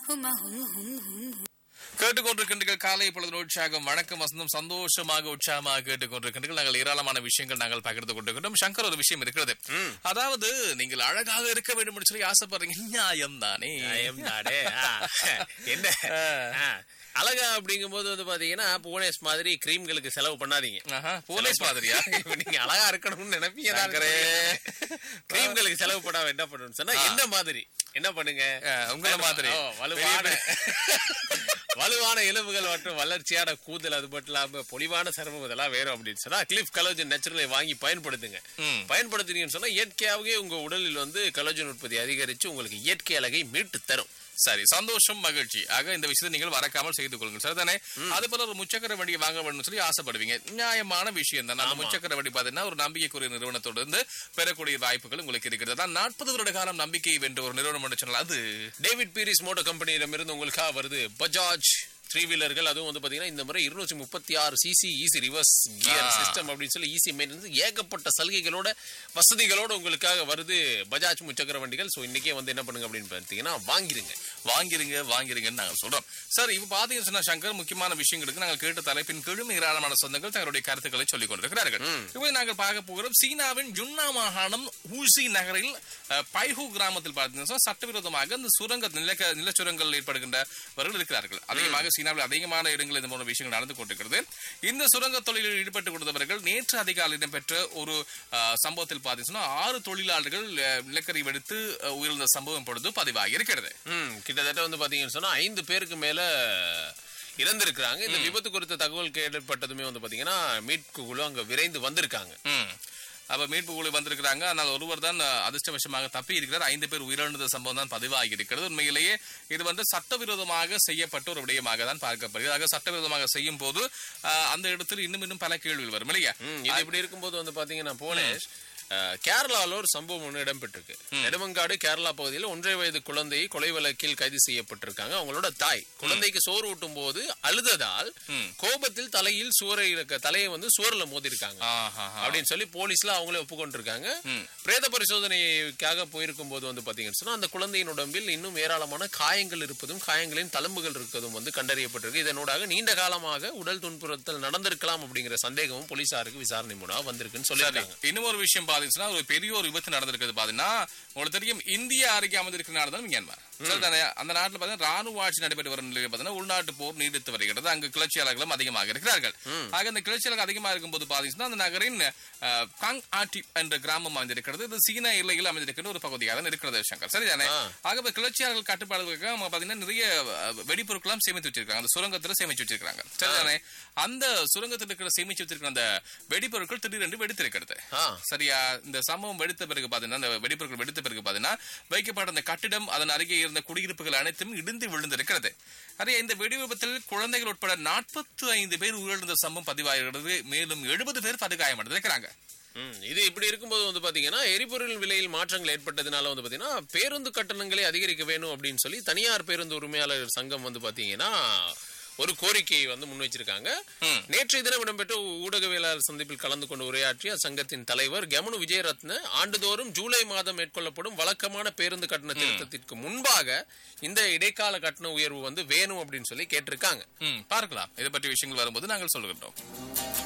ஹுமா ஹும் ஹும் ஹும் கேட்டுக்கொண்டிருக்கின்றீர்கள் காலை பொழுது உற்சாகம் வணக்கம் வசந்தம் சந்தோஷமாக உற்சாகமாக கேட்டுக்கொண்டிருக்கின்றீர்கள் நாங்கள் ஏராளமான விஷயங்கள் நாங்கள் பகிர்ந்து கொண்டிருக்கின்றோம் சங்கர் ஒரு விஷயம் இருக்கிறது அதாவது நீங்கள் அழகாக இருக்க வேண்டும் என்று சொல்லி ஆசைப்படுறீங்க நியாயம் தானே நாடே என்ன ஆ, அழகா அப்படிங்கும்போது வந்து பாத்தீங்கன்னா பூனேஸ் மாதிரி கிரீம்களுக்கு செலவு பண்ணாதீங்க ஆஹா, போலீஸ் மாதிரியா இப்ப நீங்க அழகா இருக்கணும்னு நினைப்பீங்க சங்கரே. கிரீம்களுக்கு செலவு பண்ணாம என்ன பண்ணணும் சொன்னா என்ன மாதிரி என்ன பண்ணுங்க ஆ, உங்களை மாதிரி. ஓ, வலுவான வலுவான எலும்புகள் மற்றும் வளர்ச்சியான கூந்தல் அது மட்டும் இல்லாம பொலிவான சருமம் இதெல்லாம் வேணும் அப்படின்னு சொன்னா கிளிப் கலோஜன் நேச்சுரலை வாங்கி பயன்படுத்துங்க ம். பயன்படுத்தினீங்கன்னு சொன்னா இயற்கையாகவே உங்க உடலில் வந்து கலோஜன் உற்பத்தி அதிகரிச்சு உங்களுக்கு இயற்கை அழகை மீட்டு தரும் சரி சந்தோஷம் மகிழ்ச்சி ஆக இந்த விஷயத்தை நீங்கள் மறக்காமல் செய்து கொள்ளுங்கள் சரிதானே அது போல ஒரு முச்சக்கர வண்டி வாங்க வேண்டும் சொல்லி ஆசைப்படுவீங்க நியாயமான விஷயம் தான் அந்த முச்சக்கர வண்டி பாத்தீங்கன்னா ஒரு நம்பிக்கைக்குரிய நிறுவனத்தோடு இருந்து பெறக்கூடிய வாய்ப்புகள் உங்களுக்கு இருக்கிறது தான் நாற்பது வருட காலம் நம்பிக்கை வென்ற ஒரு நிறுவனம் என்று சொன்னால் அது டேவிட் பீரிஸ் மோட்டோ கம்பெனியிடமிருந்து உங்களுக்காக வருது பஜாஜ் த்ரீ வீலர்கள் அதுவும் வந்து பாத்தீங்கன்னா இந்த முறை இருநூற்றி முப்பத்தி ஆறு சிசி ஈசி ரிவர்ஸ் கியர் ஆ. சிஸ்டம் அப்படின்னு சொல்லி ஈசி மெயின்டெனன்ஸ் ஏகப்பட்ட சலுகைகளோட வசதிகளோட உங்களுக்காக வருது பஜாஜ் முச்சக்கர வண்டிகள் ஸோ இன்னைக்கே வந்து என்ன பண்ணுங்க அப்படின்னு பார்த்தீங்கன்னா வாங்கிருங்க வாங்கிருங்க வாங்கிருங்கன்னு நாங்கள் சொல்றோம் சார் இப்ப பாத்தீங்கன்னு சொன்னா சங்கர் முக்கியமான விஷயங்களுக்கு நாங்கள் கேட்ட தலைப்பின் கீழும் ஏராளமான சொந்தங்கள் தங்களுடைய கருத்துக்களை சொல்லிக் கொண்டிருக்கிறார்கள் இப்போ நாங்கள் பார்க்க போகிறோம் சீனாவின் ஜுன்னா மாகாணம் ஊசி நகரில் அஹ், பைஹூ கிராமத்தில் பார்த்தீங்கன்னா சொன்னா சட்டவிரோதமாக இந்த சுரங்க நிலக்க நிலச்சுரங்கள் ஏற்படுகின்றவர்கள் இருக்கிறார்கள் அதிகமாக சீனாவில் அதிகமான இடங்களில் இந்த போன்ற விஷயங்கள் நடந்து கொண்டிருக்கிறது இந்த சுரங்க தொழிலில் ஈடுபட்டுக் கொண்டவர்கள் நேற்று அதிகாலை இடம்பெற்ற ஒரு அஹ், சம்பவத்தில் பார்த்தீங்கன்னா ஆறு தொழிலாளர்கள் அஹ், நிலக்கரி வெடித்து அஹ், உயிரிழந்த சம்பவம் பொழுது பதிவாகி இருக்கிறது ம் கிட்டத்தட்ட வந்து பாத்தீங்கன்னு சொன்னா ஐந்து பேருக்கு மேல இறந்திருக்கிறாங்க இந்த விபத்து குறித்த தகவல் கேள்விப்பட்டதுமே வந்து பாத்தீங்கன்னா மீட்பு குழு அங்க விரைந்து வந்திருக்காங்க ம். அப்ப மீட்பு குழு வந்திருக்கிறாங்க ஆனால் ஒருவர் தான் அஹ், அதிர்ஷ்டவசமாக தப்பி இருக்கிறார் ஐந்து பேர் உயிரிழந்த சம்பவம் தான் பதிவாகி இருக்கிறது உண்மையிலேயே இது வந்து சட்டவிரோதமாக செய்யப்பட்ட ஒரு விடயமாக தான் பார்க்கப்படுகிறது ஆக சட்டவிரோதமாக செய்யும் போது அஹ், அந்த இடத்தில் இன்னும் இன்னும் பல கேள்விகள் வரும் இல்லையா ம், இது இப்படி இருக்கும்போது வந்து பாத்தீங்கன்னா போனேஷ் அஹ், கேரளால ஒரு சம்பவம் ஒன்று இடம்பெற்றிருக்கு நெடுமங்காடு கேரளா பகுதியில் ஒன்றரை வயது குழந்தை கொலை வழக்கில் கைது செய்யப்பட்டிருக்காங்க அவங்களோட தாய் குழந்தைக்கு சோறு ஊட்டும் போது அழுததால் கோபத்தில் தலையில் சுவரை இருக்க தலையை வந்து சுவரில் மோதிருக்காங்க ஆஹா. அப்படின்னு சொல்லி போலீஸ்ல அவங்களே ஒப்புக்கொண்டிருக்காங்க பிரேத பரிசோதனைக்காக போயிருக்கும் போது வந்து பாத்தீங்கன்னு சொன்னா அந்த குழந்தையின் உடம்பில் இன்னும் ஏராளமான காயங்கள் இருப்பதும் காயங்களின் தழும்புகள் இருப்பதும் வந்து கண்டறியப்பட்டிருக்கு இதனூடாக நீண்ட காலமாக உடல் துன்புறுத்தல் நடந்திருக்கலாம் அப்படிங்கிற சந்தேகமும் போலீசாருக்கு விசாரணை மூலம் வந்திருக்குன்னு சொல்லியிருக்காங்க இன்னும் ஒரு விஷயம் பாத்தீங்கன்னா ஒரு பெரிய ஒரு விபத்து நடந்திருக்குது பாத்தீங்கன்னா உங்களுக்கு தெரியும் இந்திய அருகே அமைந்திருக்கிற நாடு தான் மியான்மர் சரிதானே? அந்த நாட்டுல பாத்தீங்கன்னா ராணுவ ஆட்சி நடைபெற்று வரும் நிலையில் பாத்தீங்கன்னா உள்நாட்டு போர் நீடித்து வருகிறது அங்கு கிளர்ச்சியாளர்களும் அதிகமாக இருக்கிறார்கள் ஆக இந்த கிளர்ச்சியாளர்கள் அதிகமாக இருக்கும்போது பாத்தீங்கன்னா அந்த நகரின் அஹ், காங் ஆட்டி என்ற கிராமம் அமைந்திருக்கிறது இது சீன எல்லையில் அமைந்திருக்கிற ஒரு பகுதியாக தான் இருக்கிறது சங்கர் சரிதானே ஆ. ஆகவே கிளர்ச்சியாளர்கள் கட்டுப்பாடுகளுக்கு அவங்க பாத்தீங்கன்னா நிறைய அஹ், வெடிப்பொருட்களும் சேமித்து வச்சிருக்காங்க அந்த சுரங்கத்துல சேமிச்சு வச்சிருக்காங்க சரிதானே அந்த சுரங்கத்தில் இருக்கிற சேமிச்சு வச்சிருக்கிற அந்த வெடிப்பொருட்கள் திடீரென்று வெடித்திருக்கிறது ஆ. சரியா இந்த சம்பவம் வெடித்த பிறகு பாத்தீங்கன்னா அந்த வெடிப்பொருட்கள் வெடித்த பிறகு பாத்தீங்கன்னா வைக்கப்பட்ட அந்த கட்டிடம் அதன் அருகே இருந்த குடியிருப்புகள் அனைத்தும் இடிந்து விழுந்திருக்கிறது அதே இந்த வெடி விபத்தில் குழந்தைகள் உட்பட நாற்பத்தி ஐந்து பேர் உயிரிழந்த சம்பவம் பதிவாகிறது மேலும் எழுபது பேர் படுகாயமடைந்திருக்கிறாங்க ம், இது இப்படி இருக்கும்போது வந்து பாத்தீங்கன்னா எரிபொருள் விலையில் மாற்றங்கள் ஏற்பட்டதுனால வந்து பாத்தீங்கன்னா பேருந்து கட்டணங்களை அதிகரிக்க வேணும் அப்படின்னு சொல்லி தனியார் பேருந்து உரிமையாளர் சங்கம் வந்து பாத்தீங்கன்னா ஒரு கோரிக்கையை வந்து முன் வச்சிருக்காங்க ம். நேற்றைய தினம் இடம்பெற்ற ஊடகவியலாளர் சந்திப்பில் கலந்து கொண்டு உரையாற்றிய அச்சங்கத்தின் தலைவர் கெமனு விஜயரத்ன ஆண்டுதோறும் ஜூலை மாதம் மேற்கொள்ளப்படும் வழக்கமான பேருந்து கட்டண திருத்தத்திற்கு முன்பாக இந்த இடைக்கால கட்டண உயர்வு வந்து வேணும் அப்படின்னு சொல்லி கேட்டிருக்காங்க ம், பார்க்கலாம் இதை பற்றி விஷயங்கள் வரும்போது நாங்கள் சொல்கின்றோம்